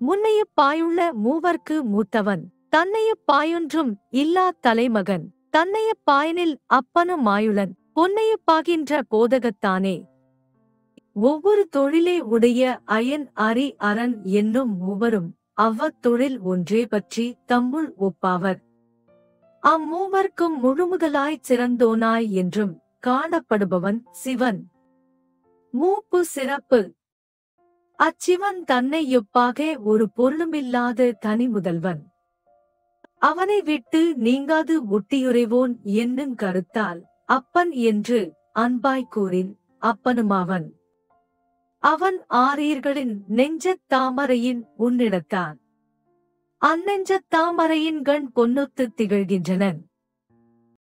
முன்னையப் பாயுள்ள மூவர்க்கு மூத்தவன் தன்னையப் பாயொன்றும் இல்லா தலைமகன் தன்னையப் பாயனில் அப்பனும் மாயுளன் பொன்னையப் பாகின்ற போதகத்தானே ஒவ்வொரு தொழிலே உடைய அயன் அரி அரண் என்னும் மூவரும் அவ்வத்தொழில் ஒன்றே பற்றி தம்முள் ஒப்பாவர் அம்மூவர்க்கும் முழுமுதலாய்ச் சிறந்தோனாய் என்றும் காணப்படுபவன் சிவன் மூப்பு சிறப்பு அச்சிவன் தன்னை ஒப்பாக ஒரு பொருளுமில்லாத தனி முதல்வன் அவனை விட்டு நீங்காது ஒட்டியுறைவோன் என்னும் கருத்தால் அப்பன் என்று அன்பாய் கூறின் அப்பனுமாவன் அவன் ஆரியர்களின் நெஞ்சத் தாமரையின் உன்னிடத்தான் அந்நெஞ்சத் தாமரையின் கண் பொன்னொத்து திகழ்கின்றனன்